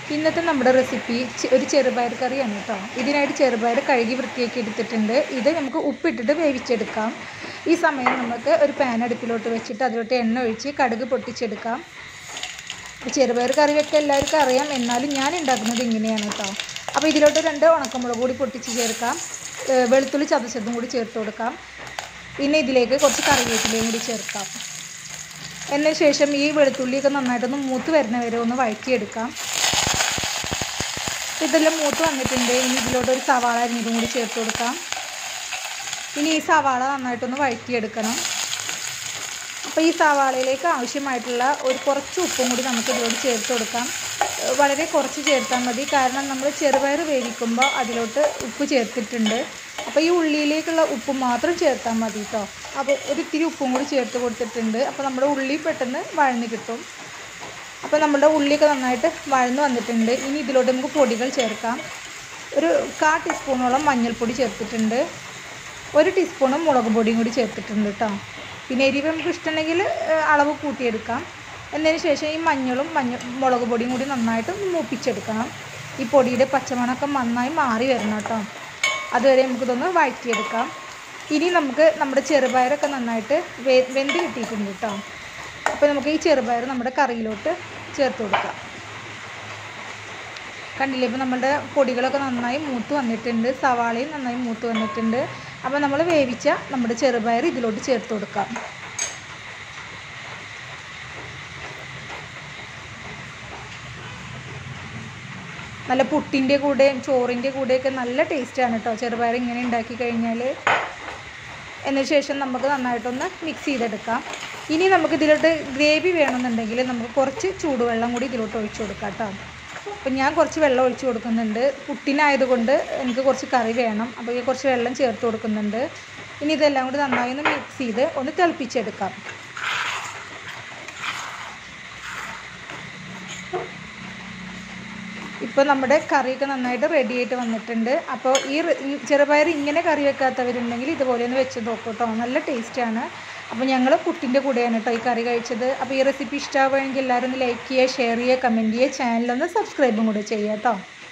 ഇന്നത്തെ നമ്മുടെ റെസിപ്പി ചെ- ഒരു ചെറുപയർ കറിയാണ് കേട്ടോ ഇതിനായിട്ട് ചെറുപയർ കഴുകി വൃത്തിയാക്കി എടുത്തിട്ടുണ്ട് ഇത് നമുക്ക് ഉപ്പിട്ടിട്ട് വേവിച്ചെടുക്കാം ഈ സമയം നമുക്ക് ഒരു പാൻ അടുപ്പിലോട്ട് വെച്ചിട്ട് അതിലോട്ട് എണ്ണ ഒഴിച്ച് കടുക് പൊട്ടിച്ചെടുക്കാം ചെറുപയർ കറി വെക്കാൻ എല്ലാവർക്കും അറിയാം എന്നാലും ഞാൻ ഉണ്ടാക്കുന്നത് ഇങ്ങനെയാണ് കേട്ടോ അപ്പോൾ ഇതിലോട്ട് രണ്ട് ഉണക്കമുളക് കൂടി പൊട്ടിച്ച് ചേർക്കാം ഏഹ് വെളുത്തുള്ളി ചതച്ചതും കൂടി ചേർത്ത് കൊടുക്കാം പിന്നെ ഇതിലേക്ക് കുറച്ച് കറിവേപ്പിലയും കൂടി ചേർക്കാം എന്നതിന് ശേഷം ഈ വെളുത്തുള്ളിയൊക്കെ നന്നായിട്ടൊന്ന് മൂത്ത് വരുന്ന വരെ ഒന്ന് വഴറ്റിയെടുക്കാം ഇതെല്ലാം മൂത്ത് വന്നിട്ടുണ്ട് ഇനി ഇതിലോട്ട് ഒരു സവാള അരിഞ്ഞതും കൂടി ചേർത്ത് കൊടുക്കാം ഇനി ഈ സവാള നന്നായിട്ടൊന്ന് വഴറ്റിയെടുക്കണം അപ്പോൾ ഈ സവാളയിലേക്ക് ആവശ്യമായിട്ടുള്ള ഒരു കുറച്ച് ഉപ്പും കൂടി നമുക്ക് ഇതിലോട്ട് ചേർത്ത് കൊടുക്കാം ഏഹ് വളരെ കുറച്ച് ചേർത്താൽ മതി കാരണം നമ്മൾ ചെറുപയർ വേവിക്കുമ്പോൾ അതിലോട്ട് ഉപ്പ് ചേർത്തിട്ടുണ്ട് അപ്പോൾ ഈ ഉള്ളിയിലേക്കുള്ള ഉപ്പ് മാത്രം ചേർത്താൽ മതി കേട്ടോ അപ്പോൾ ഒരു ഇത്തിരി ഉപ്പും കൂടി ചേർത്ത് കൊടുത്തിട്ടുണ്ട് അപ്പോൾ നമ്മുടെ ഉള്ളി പെട്ടെന്ന് വഴന്ന് കിട്ടും അപ്പോൾ നമ്മുടെ ഉള്ളിയൊക്കെ നന്നായിട്ട് വഴന്ന് വന്നിട്ടുണ്ട് ഇനി ഇതിലോട്ട് നമുക്ക് പൊടികൾ ചേർക്കാം ഒരു കാ ടീസ്പൂണോളം മഞ്ഞൾപ്പൊടി ചേർത്തിട്ടുണ്ട് ഒരു ടീസ്പൂണും മുളക് പൊടിയും കൂടി ചേർത്തിട്ടുണ്ട് കേട്ടോ പിന്നെ എരിവ് നമുക്ക് ഇഷ്ടമുണ്ടെങ്കിൽ ഏഹ്, അളവ് കൂട്ടിയെടുക്കാം എന്നതിന് ശേഷം ഈ മഞ്ഞളും മഞ്ഞ മുളക് പൊടിയും കൂടി നന്നായിട്ട് മൂപ്പിച്ചെടുക്കണം ഈ പൊടിയുടെ പച്ചമണമൊക്കെ നന്നായി മാറി വരണം കേട്ടോ അതുവരെ നമുക്കിതൊന്ന് വഴറ്റിയെടുക്കാം ഇനി നമുക്ക് നമ്മുടെ ചെറുപയറൊക്കെ നന്നായിട്ട് വെ വെന്ത് കിട്ടിയിട്ടുണ്ട് കേട്ടോ അപ്പോൾ നമുക്ക് ഈ ചെറുപയർ നമ്മുടെ കറിയിലോട്ട് ചേർത്ത് കൊടുക്കാം കണ്ടില്ലേ ഇപ്പോൾ നമ്മുടെ പൊടികളൊക്കെ നന്നായി മൂത്ത് വന്നിട്ടുണ്ട് സവാളയും നന്നായി മൂത്ത് വന്നിട്ടുണ്ട് അപ്പോൾ നമ്മൾ വേവിച്ച നമ്മുടെ ചെറുപയർ ഇതിലോട്ട് ചേർത്ത് കൊടുക്കാം നല്ല പുട്ടിൻ്റെ കൂടെയും ചോറിൻ്റെ കൂടെയൊക്കെ നല്ല ടേസ്റ്റാണ് കേട്ടോ ചെറുപയർ ഇങ്ങനെ ഉണ്ടാക്കി കഴിഞ്ഞാൽ എന്നതിന് ശേഷം നമുക്ക് നന്നായിട്ടൊന്ന് മിക്സ് ചെയ്തെടുക്കാം ഇനി നമുക്ക് ഇതിലോട്ട് ഗ്രേവി വേണമെന്നുണ്ടെങ്കിൽ നമുക്ക് കുറച്ച് ചൂടുവെള്ളം കൂടി ഇതിലോട്ട് ഒഴിച്ചു കൊടുക്കാം കേട്ടോ അപ്പം ഞാൻ കുറച്ച് വെള്ളം ഒഴിച്ചു കൊടുക്കുന്നുണ്ട് പുട്ടിനായതുകൊണ്ട് എനിക്ക് കുറച്ച് കറി വേണം അപ്പോൾ ഈ കുറച്ച് വെള്ളം ചേർത്ത് കൊടുക്കുന്നുണ്ട് ഇനി ഇതെല്ലാം കൂടി നന്നായി ഒന്ന് മിക്സ് ചെയ്ത് ഒന്ന് തിളപ്പിച്ചെടുക്കാം ഇപ്പോൾ നമ്മുടെ കറിയൊക്കെ നന്നായിട്ട് റെഡി ആയിട്ട് വന്നിട്ടുണ്ട് അപ്പോൾ ഈ റെ- ഈ ചെറുപയർ ഇങ്ങനെ കറി വെക്കാത്തവരുണ്ടെങ്കിൽ ഇതുപോലെ ഒന്ന് വെച്ച് നോക്കൂ കേട്ടോ നല്ല ടേസ്റ്റാണ് അപ്പോൾ ഞങ്ങൾ പുട്ടിൻ്റെ കൂടെയാണ് കേട്ടോ ഈ കറി കഴിച്ചത് അപ്പോൾ ഈ റെസിപ്പി ഇഷ്ടമാവുകയാണെങ്കിൽ എല്ലാവരും ഒന്ന് ലൈക്ക് ചെയ്യുക ഷെയർ ചെയ്യുക കമൻറ്റ് ചെയ്യുക ചാനലൊന്ന് സബ്സ്ക്രൈബും കൂടെ ചെയ്യുക കേട്ടോ